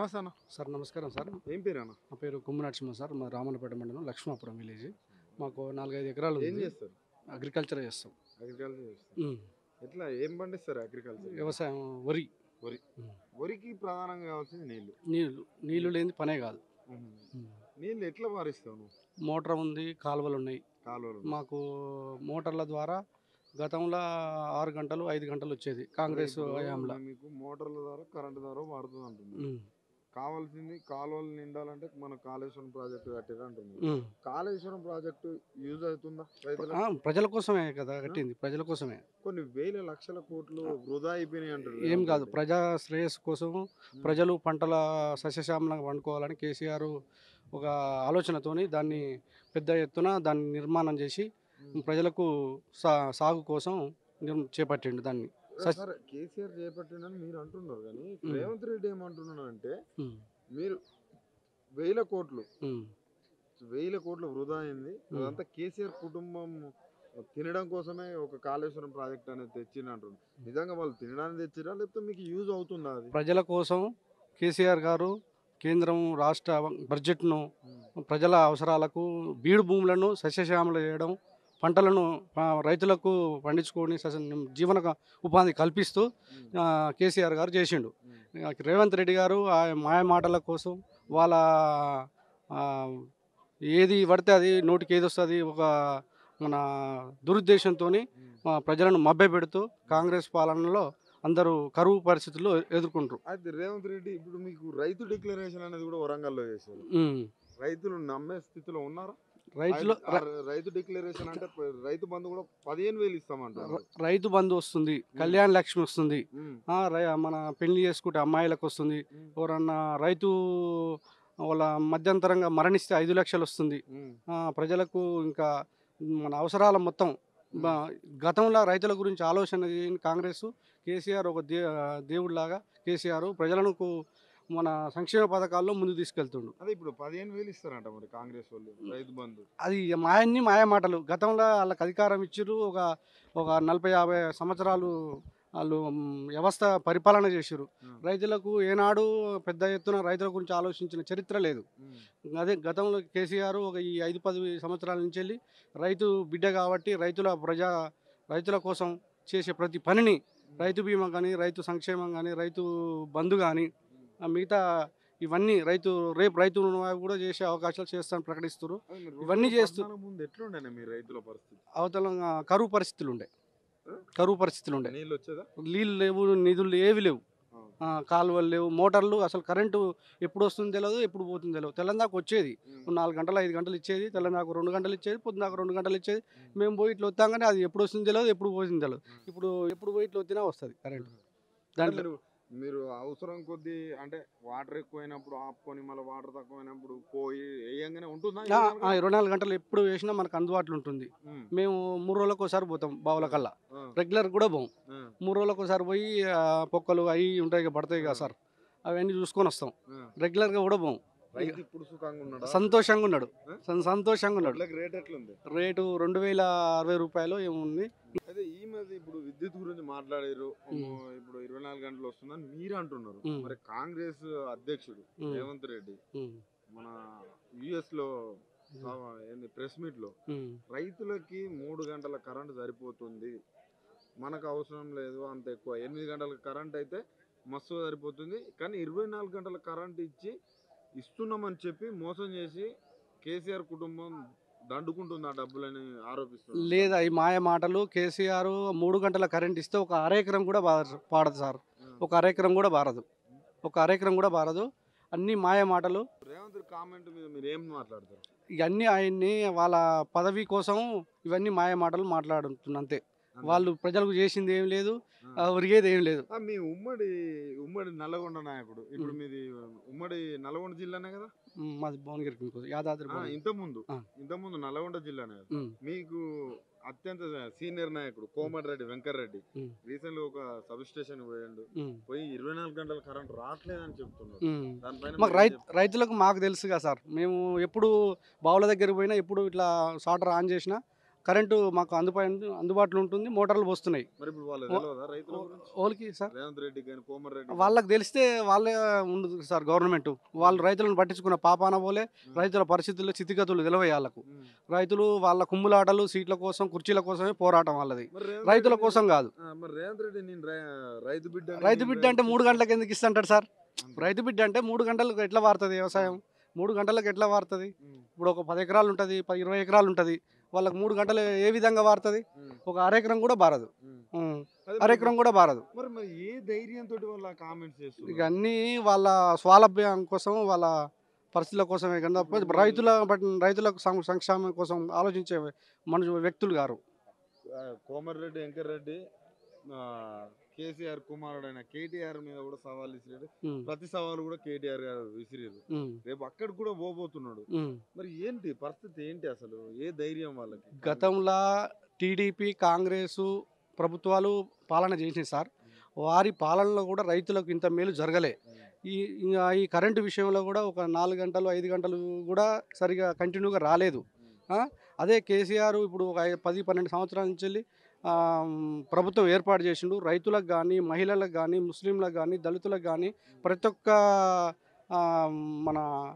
నమస్తే అన్న సార్ నమస్కారం సార్ ఏం పేరు అన్న నా పేరు కొమ్ము నరసింహ సార్ మా రామన్నపేట మండలం లక్ష్మాపురం విలేజ్ మాకు నాలుగైదు ఎకరాలు ఏం ఉంది చేస్తారు అగ్రికల్చర్ చేస్తాం అగ్రికల్చర్ చేస్తారు ఉమ్. ఎట్లా ఏం పండిస్తారు అగ్రికల్చర్ వ్యవసాయం వరి వరి ఉమ్. వరికి ప్రధానంగా కావాల్సింది నీళ్లు నీళ్ళు నీళ్ళు లేని పనే కాదు ఉమ్. నీళ్ళు ఎట్లా మారిస్తావు నువ్వు మోటార్ ఉంది కాలువలు ఉన్నాయి కాలువలు మాకు మోటార్ల ద్వారా గతంలో ఆరు గంటలు ఐదు గంటలు వచ్చేది కాంగ్రెస్ ఇప్పుడు హయాంలో మీకు మోటార్ల ద్వారా కరెంట్ ద్వారా వాడుతుంది అంటుంది ఉమ్. కావాల్సింది కాలువలు నిండాలంటే మన కాళేశ్వరం ప్రాజెక్టు కట్టిరు అంటుంది ఉమ్. కాళేశ్వరం ప్రాజెక్టు యూజ్ అవుతుందా రైతులకు ఆ, ప్రజల కోసమే కదా కట్టింది ప్రజల కోసమే కొన్ని వేల లక్షల కోట్లు వృధా అయిపోయినాయి అంటారు ఏం కాదు ప్రజా శ్రేయస్సు కోసం ప్రజలు పంటల సస్యశ్యామలంగా పండుకోవాలని కేసీఆర్ ఒక ఆలోచనతోని దాన్ని పెద్ద ఎత్తున దాన్ని నిర్మాణం చేసి ప్రజలకు సా సాగు కోసం నిర్- చేపట్టిండు దాన్ని సస్- సరే కేసీఆర్ చేపట్టిండని మీరు అంటున్నారు కానీ రేవంత్ రెడ్డి ఏమంటున్నాడు అంటే ఉమ్, మీరు వేల కోట్లు ఉమ్, వేల కోట్లు వృధా అయింది అదంతా కేసీఆర్ కుటుంబం తినడం కోసమే ఒక కాళేశ్వరం ప్రాజెక్ట్ అనేది తెచ్చింది అంటున్నారు నిజంగా వాళ్ళు తినడానికి తెచ్చిరా లేకపోతే మీకు యూజ్ అవుతుందా అది ప్రజల కోసం కేసీఆర్ గారు కేంద్రం రాష్ట్ర బడ్జెట్ను ప్రజల అవసరాలకు బీడు భూములను సస్యశ్యామల చేయడం పంటలను ఆ, రైతులకు పండించుకొని సస్య జీవన ఉపాధి కల్పిస్తూ ఆ, కేసీఆర్ గారు చేసిండు ఆ, రేవంత్ రెడ్డి గారు ఆ మాయ మాటల కోసం వాళ్ళ ఆ, ఏది పడితే అది నోటికి ఏది వస్తుంది ఒక మన దురుద్దేశంతో ప్రజలను మభ్యపెడుతూ కాంగ్రెస్ పాలనలో అందరూ కరువు పరిస్థితుల్లో ఎదుర్కొంటారు అయితే రేవంత్ రెడ్డి ఇప్పుడు మీకు రైతు డిక్లరేషన్ అనేది కూడా వరంగల్లో చేశారు ఉమ్. రైతులు నమ్మే స్థితిలో ఉన్నారా రైతులు ఆ ర- రైతు డిక్లరేషన్ అంటే ప- రైతు బంధు కూడా పదిహేను వేలు ఇస్తామంటారు ర- రైతు బంధు వస్తుంది కళ్యాణ లక్ష్మి వస్తుంది ఉమ్, ఆ, రై- మన పెళ్లి చేసుకుంటే అమ్మాయిలకు వస్తుంది ఉమ్, ఎవరన్నా రైతు వాళ్ళ మధ్యంతరంగా మరణిస్తే ఐదు లక్షలు వస్తుంది ఉమ్, ఆ, ప్రజలకు ఇంకా మన అవసరాల మొత్తం బ- గతంలో రైతుల గురించి ఆలోచన చేయని కాంగ్రెస్ కేసీఆర్ ఒక దే దేవుడిలాగా కేసీఆర్ ప్రజలకు మన సంక్షేమ పథకాల్లో ముందు తీసుకెళ్తుండు అదే ఇప్పుడు పదిహేను వేలు ఇస్తారంట మరి కాంగ్రెస్ వాళ్ళు రైతు బంధు అది మాయన్ని మాయ మాటలు గతంలో వాళ్ళకి అధికారం ఇచ్చిర్రు ఒక ఒక నలభై యాభై సంవత్సరాలు వాళ్ళు మ్, వ్యవస్థ పరిపాలన చేసిర్రు ఉమ్, రైతులకు ఏనాడు పెద్ద ఎత్తున రైతుల గురించి ఆలోచించిన చరిత్ర లేదు ఉమ్, అదే గతంలో కేసీఆర్ ఒక ఈ ఐదు పది సంవత్సరాల నుంచి వెళ్ళి రైతు బిడ్డ కాబట్టి రైతుల ప్రజా రైతుల కోసం చేసే ప్రతి పనిని రైతు బీమా కానీ రైతు సంక్షేమం కానీ రైతు బంధు కానీ ఆ మిగతా ఇవన్నీ రైతు రేపు రైతు రుణమాఫీ కూడా చేసే అవకాశాలు చేస్తానని ప్రకటిస్తారు అదే మరి ఇవన్నీ రెండు చేస్తూ- పద్నాలుగు ముందు ఎట్లుండే మీ రైతుల పరిస్థితి అవతల ఆ, కరువు పరిస్థితులు ఉండే కరువు పరిస్థితులు ఉండే నీళ్ళు వచ్చేదా నీళ్ళు లేవు నిధులు ఏవి లేవు ఆ. ఆ, కాలువలు లేవు మోటార్లు అసలు కరెంటు ఎప్పుడు వస్తుందో తెలియదు ఎప్పుడు పోతుందో తెలియదు తెల్లందాక వచ్చేది ఉమ్, నాలుగు గంటలు ఐదు గంటలు ఇచ్చేది తెల్లందాక రెండు గంటలు ఇచ్చేది పొద్దునాక రెండు గంటలు ఇచ్చేది మేము పోయి ఇట్లా వస్తాం కానీ అది ఎప్పుడు వస్తుందో తెలియదు ఎప్పుడు పోతుందో తెలియదు ఇప్పుడు ఎప్పుడు పోయి ఇట్లా వచ్చినా వస్తుంది కరెంటు అంటే దాంట్లో మీరు మీరు అవసరం కొద్దీ అంటే వాటర్ ఎక్కువైనప్పుడు ఆపుకొని మళ్ళీ వాటర్ తక్కువైనప్పుడు పోయి వేయంగానే ఉంటుందా ఆ, ఆ, ఇరవై నాలుగు గంటలు ఎప్పుడు వేసినా మనకు అందుబాటులో ఉంటుంది ఉమ్, మేము మూడు రోజులకు ఒకసారి పోతాం బావుల కల్లా ఆ, రెగ్యులర్ కూడా పోం ఆ, మూడు రోజులకు ఒకసారి పోయి ఆ, పొక్కలు అవి ఉంటాయి కదా, పడతాయి కదా సార్ అవన్నీ చూసుకొని వస్తాం ఆ. రెగ్యులర్గా కూడా పోం రైతు ఇప్పుడు సుఖంగా ఉన్నాడా సంతోషంగా ఉన్నాడు ఆ? సం- సంతోషంగా ఉన్నాడు వడ్లకి రేట్ ఎట్లుంది రేటు రెండు వేల అరవై రూపాయలు ఏముంది అదే ఈ మధ్య ఇప్పుడు విద్యుత్ గురించి మాట్లాడారు ఉమ్. ఇప్పుడు ఇరవై నాలుగు గంటలు వస్తుందని మీరు అంటున్నారు ఉమ్. మరి కాంగ్రెస్ అధ్యక్షుడు ఉమ్, రేవంత్ రెడ్డి ఉమ్, మన యుఎస్ లో ఆ, ఏంది ప్రెస్ మీట్ లో ఉమ్. రైతులకి మూడు గంటల కరెంట్ సరిపోతుంది మనకు అవసరం లేదు అంత ఎక్కువ ఎనిమిది గంటల కరెంట్ అయితే మస్తు సరిపోతుంది కానీ ఇరవై నాలుగు గంటల కరెంట్ ఇచ్చి ఇస్తున్నామని చెప్పి మోసం చేసి కేసీఆర్ కుటుంబం దండుకుంటుంది ఆ డబ్బులని ఆరోపిస్తుంది లేదా ఈ మాయ మాటలు కేసీఆర్ మూడు గంటల కరెంట్ ఇస్తే ఒక అరెకరం కూడా బార- పాడదు సార్ ఒక అరెకరం కూడా బారదు ఒక అరెకరం కూడా బారదు అన్ని మాయ మాటలు రేవంత్ కామెంట్ మీద మీరు ఏం మాట్లాడతారు ఇవన్నీ ఆయన్ని వాళ్ళ పదవి కోసం ఇవన్నీ మాయ మాటలు మాట్లాడుతున్నా అంతే వాళ్ళు ప్రజలకు చేసింది ఏం లేదు ఆ, ఒరిగేది ఏం లేదు ఆ, మీ ఉమ్మడి ఉమ్మడి నల్లగొండ నాయకుడు ఇప్పుడు మీది ఉమ్మడి నల్గొండ జిల్లానే కదా ఉమ్, మాది భువనగిరి మీకు యాదాద్రి ఆ, భువనగిరి. ఇంత ముందు ఆ. ఇంత ముందు నల్గొండ జిల్లానే కదా ఉమ్, మీకు అత్యంత సీనియర్ నాయకుడు కోమటిరెడ్డి వెంకటరెడ్డి ఉమ్. రీసెంట్ ఒక సబ్ స్టేషన్ పోయిండు ఉమ్, పోయి ఇరవై నాలుగు గంటల కరెంట్ రావట్లేదని చెప్తున్నారు ఉమ్. దానిపైన మాకు మీరు ఏం రైతు చెప్తారు? రైతులకు మాకు తెలుసుగా సార్ మేము ఎప్పుడు బావుల దగ్గరికి పోయినా ఎప్పుడు ఇట్లా సాటర్ ఆన్ చేసినా కరెంటు మాకు అందుబా అందుబాటులో ఉంటుంది మోటార్లు పోస్తున్నాయి మరి ఇప్పుడు వాళ్ళు ఓ- తెలియదా రైతుల గురించి వాళ్ళకి సార్ రేవంత్ రెడ్డి కానీ కోమర్ రెడ్డి వాళ్ళకి తెలిస్తే వాళ్ళే ఉండదు సార్ గవర్నమెంట్ వాళ్ళు రైతులను పట్టించుకున్న పాపాన పోలే రైతుల పరిస్థితుల్లో స్థితిగతులు తెలివయ్య వాళ్ళకు ఉమ్. రైతులు వాళ్ళ కుమ్ములాటలు సీట్ల కోసం కుర్చీల కోసమే పోరాటం వాళ్ళది మరి రేవంత్ రైతుల రెడ్డి- కోసం కాదు ఆ, మరి రేవంత్ రెడ్డి నేను రై- రైతు బిడ్డ అని రైతు నేను బిడ్డ అంటే మూడు గంటలకు ఎందుకు ఇస్తుంటాడు సార్ అంతే. రైతు బిడ్డ అంటే మూడు గంటలకు ఎట్లా వాడుతుంది వ్యవసాయం మూడు గంటలకు ఎట్లా వాడుతుంది ఉమ్, ఇప్పుడు ఒక పది ఎకరాలు ఉంటుంది పది ఇరవై ఎకరాలు ఉంటుంది వాళ్ళకి మూడు గంటలు ఏ విధంగా వాడుతుంది ఉమ్, ఒక అరెకరం కూడా బారదు ఉమ్. ఉం. అదే అరెకరం కూడా బారదు మరి మరి ఏ ధైర్యంతో వాళ్ళ కామెంట్స్ ఇక చేస్తున్నారు అన్నీ వాళ్ళ స్వాలభ్యం కోసం వాళ్ళ పరిస్థితుల కోసమే కానీ తప్ప రైతుల బట్ రైతులకు సం- సంక్షేమం కోసం ఆలోచించే మనుషు వ్యక్తులు గారు ఆ, కోమటిరెడ్డి వెంకటరెడ్డి ఆ, కేసీఆర్ కుమారుడైన కేటీఆర్ మీద కూడా సవాల్ విసిరాడు ఉం. ప్రతి సవాలు కూడా కేటీఆర్ గారు విసిరారు ఉం. రేపు అక్కడికి కూడా పోబోతున్నాడు ఉం. మరి ఏంటి పరిస్థితి ఏంటి అసలు ఏ ధైర్యం వాళ్ళకి గతంలో టీడీపీ కాంగ్రెస్ ప్రభుత్వాలు పాలన చేసినాయి సార్ వారి పాలనలో కూడా రైతులకు ఇంత మేలు జరగలే ఈ ఇంకా ఈ కరెంటు విషయంలో కూడా ఒక నాలుగు గంటలు ఐదు గంటలు కూడా సరిగా కంటిన్యూగా రాలేదు ఆ? అదే కేసీఆర్ ఇప్పుడు ఒక ఐ- పది పన్నెండు సంవత్సరాల నుంచి వెళ్ళి, ఆ, ప్రభుత్వం ఏర్పాటు చేసిండు రైతులకు కానీ మహిళలకు కానీ ముస్లింలకు కానీ దళితులకు కానీ ప్రతి ఒక్క ఆ, మన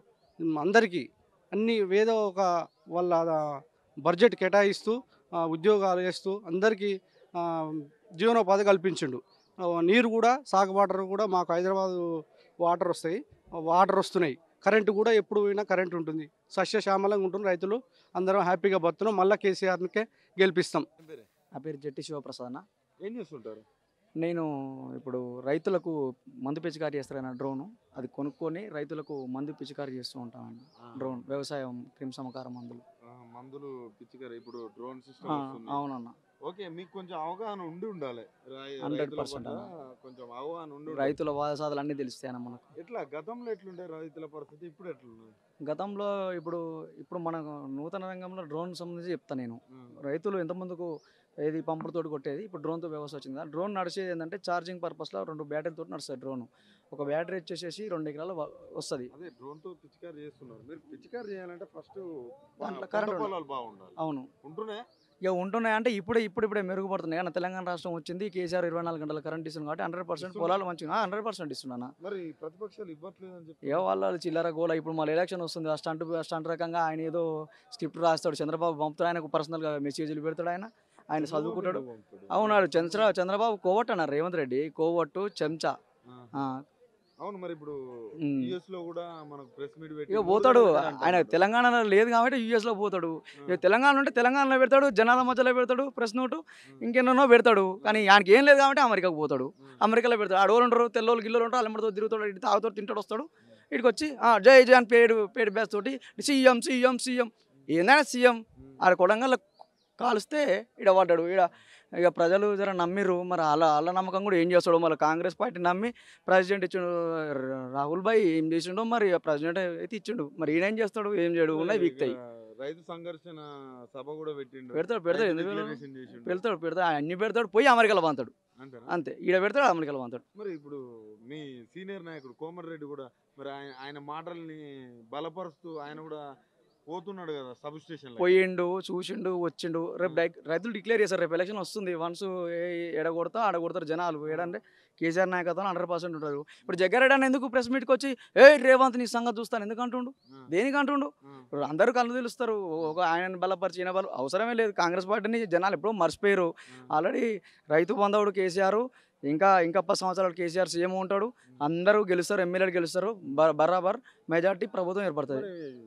అందరికీ అన్ని ఏదో ఒక వాళ్ళ బడ్జెట్ కేటాయిస్తూ ఆ, ఉద్యోగాలు వేస్తూ అందరికీ ఆ, జీవనోపాధి కల్పించిండు ఆ, నీరు కూడా సాగు వాటర్ కూడా మాకు హైదరాబాద్ వాటర్ వస్తాయి వాటర్ వస్తున్నాయి కరెంటు కూడా ఎప్పుడు పోయినా కరెంట్ ఉంటుంది సస్యశ్యామలంగా ఉంటుంది రైతులు అందరం హ్యాపీగా బతున్నాం మళ్ళీ కేసీఆర్కే గెలిపిస్తాం ఏం పేరే? నా పేరు జట్టి శివప్రసాద్ అన్న ఏం చేస్తుంటారు నేను ఇప్పుడు రైతులకు మందు పిచికారీ చేస్తారన్న డ్రోన్ అది కొనుక్కొని రైతులకు మందు పిచికారీ చేస్తూ ఉంటామండి డ్రోన్ వ్యవసాయం క్రిమిసంహార మందులు ఆ, మందులు పిచ్చికారు ఇప్పుడు డ్రోన్ ఆ, సిస్టమ్ వస్తుంది అవునన్న ఓకే మీకు కొంచెం అవగాహన ఉండి ఉండాలి రై- 100% రైతుల పట్ల అన్న. కొంచెం అవగాహన ఉండి ఉండాలి. రైతుల వాదసాదాలు అన్నీ తెలుస్తాయన్న మనకు ఎట్లా గతంలో ఎట్లుండే రైతుల పరిస్థితి ఇప్పుడు ఎట్లుంది గతంలో ఇప్పుడు ఇప్పుడు మన నూతన రంగంలో డ్రోన్ సంబంధించి చెప్తాను నేను ఉమ్, రైతులు ఎంతమందికు ఏది పంపులతోటి కొట్టేది ఇప్పుడు డ్రోన్తో వ్యవస్థ వచ్చింది కదా డ్రోన్ నడిచేది ఏంటంటే ఛార్జింగ్ పర్పస్లో రెండు బ్యాటరీతో నడుస్తుంది డ్రోన్ ఒక బ్యాటరీ వచ్చేసేసి రెండు ఎకరాలు వస్తుంది అదే డ్రోన్ తో పిచికారి చేస్తున్నారు మీరు పిచికారి చేయాలంటే ఫస్ట్ దాంట్లో current ఉండాలి. పొలాలు బాగుండాలి అవును ఉంటున్నాయి ఇక ఉంటున్నాయి అంటే ఇప్పుడే ఇప్పుడు ఇప్పుడే మెరుగుపడుతున్నాయి కానీ తెలంగాణ రాష్ట్రం వచ్చింది కేసీఆర్ ఇరవై నాలుగు గంటల కరెంట్ ఇస్తుంది కాబట్టి హండ్రెడ్ పర్సెంట్ ఇస్తున్నా. పొలాలు మంచిగా హండ్రెడ్ పర్సెంట్ ఇస్తున్నాను మరి ప్రతిపక్షాలు ఇవ్వట్లేదు అని చెప్పి ఏ వాళ్ళ చిల్లర గోల ఇప్పుడు మళ్ళీ ఎలక్షన్ వస్తుంది ఆ స్టంట్ స్టంట్ రకంగా ఆయన ఏదో స్క్రిప్ట్ రాస్తాడు చంద్రబాబు పంపుతాడు ఆయనకు పర్సనల్గా మెసేజ్లు పెడతాడు ఆయన ఆయన చదువుకుంటాడు అవునాడు చంద్ర చంద్రబాబు కోవట్ అన్నారు రేవంత్ రెడ్డి కోవట్టు చెంచా ఆ, అవును మరి ఇప్పుడు ఉమ్. యుఎస్ లో కూడా మనకు ప్రెస్ మీట్ పెట్టి ఇక మూడు పోతాడు గంటల current ఆయన అంటాడు. తెలంగాణలో లేదు కాబట్టి యూఎస్ లో పోతాడు ఆ, ఇక తెలంగాణ ఉంటే తెలంగాణలో పెడతాడు జనాల మధ్యలో పెడతాడు ప్రెస్ నోటు ఇంకెన్నో పెడతాడు కానీ ఆయనకి ఏం లేదు కాబట్టి అమెరికాకు పోతాడు ఉమ్, అమెరికాలో పెడతాడు ఆడవాళ్ళు ఉంటారు తెల్లోళ్ళు గిల్లోళ్ళు ఉంటారు అల్లమ్మడితో తిరుగుతాడు ఇటు తాగుతాడు తింటాడు వస్తాడు ఇక్కడికి వచ్చి "ఆ, జై జాన్ పేడు పేడు బ్యాస్ తోటి సీఎం సీఎం సీఎం ఏందైనా సీఎం ఉమ్. ఆడ కొడంగల్ కాలుస్తే ఇడ పడ్డాడు ఇడ ఇక ప్రజలు జర నమ్మిర్రు మరి వాళ్ళ వాళ్ళ నమ్మకం కూడా ఏం చేస్తాడు మళ్ళీ కాంగ్రెస్ పార్టీ నమ్మి ప్రెసిడెంట్ ఇచ్చిండు రా- రాహుల్ భాయ్ ఏం చేసిండో మరి ప్రెసిడెంట్ అయితే ఇచ్చిండు మరి ఈయన ఏం చేస్తాడు ఏం చేయడు ఉన్నాయి ఇక్కడ వీక్తాయి రైతు సంఘర్షణ సభ కూడా పెట్టిండు పెడతాడు పెడతాడు రైతు ఎందుకు పెట్టడు? declaration చేసిండు. పెడతాడు పెడతాడు అన్ని పెడతాడు పోయి అమెరికాలో పంతాడు అంతేనా అంతే ఈడ పెడతాడు అమెరికాలో పంతాడు మరి ఇప్పుడు మీ సీనియర్ నాయకుడు కోమటిరెడ్డి కూడా మరి ఆయన ఆయన మాటల్ని బలపరుస్తూ ఆయన కూడా పోతున్నాడు కదా సబ్ స్టేషన్ పోయిండు చూసిండు వచ్చిండు రేపు డై- రైతులు డిక్లేర్ చేశారు రేపు ఎలక్షన్ వస్తుంది వన్స్ ఎడ కొడతా ఆడ కొడతారు జనాలు ఏడంటే కేసీఆర్ నాయకత్వం హండ్రెడ్ పర్సెంట్ ఉంటారు ఇప్పుడు జగ్గారెడ్డి అన్న ఎందుకు ప్రెస్ మీట్కి వచ్చి ఏ రేవంత్ నీ సంగతి చూస్తాను ఎందుకు అంటుండు దేనికి అంటుండు ఇప్పుడు అందరూ కళ్ళు తెలుస్తారు ఒక ఆయన బలపరిచి ఈయన బల అవసరమే లేదు కాంగ్రెస్ పార్టీని జనాలు ఎప్పుడో మర్చిపోయారు ఆల్రెడీ రైతు బంధవుడు కేసీఆర్ ఇంకా ఇంకా పది సంవత్సరాలు కేసీఆర్ సీఎం ఉంటాడు అందరూ గెలుస్తారు ఎమ్మెల్యేలు గెలుస్తారు బ- బరాబర్ మెజార్టీ ప్రభుత్వం ఏర్పడుతుంది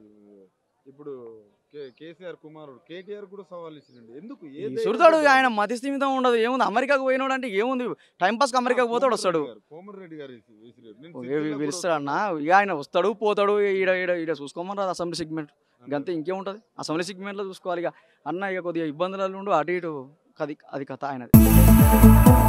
ఇప్పుడు కే- కేసీఆర్ కుమారుడు కేటీఆర్ కూడా సవాల్ ఇచ్చిండు ఎందుకు ఏ ఈ ధైర్యం సుడతాడు తోటి? ఆయన మతి స్థిమితం ఉండదు ఏముంది అమెరికాకు పోయినాడు అంటే ఏముంది టైం పాస్ అమెరికాకు పోతాడు వస్తాడు కోమటిరెడ్డి గారు- కోమటిరెడ్డి గారు విసి- విసిరారు. నేను ఓ, సిరిసిల్ల కూడా పిలుస్తాడు అన్న ఇక ఆయన వస్తాడు పోతాడు ఈడ ఈడ ఈడ చూసుకోమని రాదు అసెంబ్లీ సెగ్మెంట్ గంతే ఇంకేముంటుంది అసెంబ్లీ సెగ్మెంట్లో చూసుకోవాలి ఇక అన్న ఇక కొద్దిగా ఇబ్బందులలో ఉండు అటు ఇటు అది అది కథ ఆయనది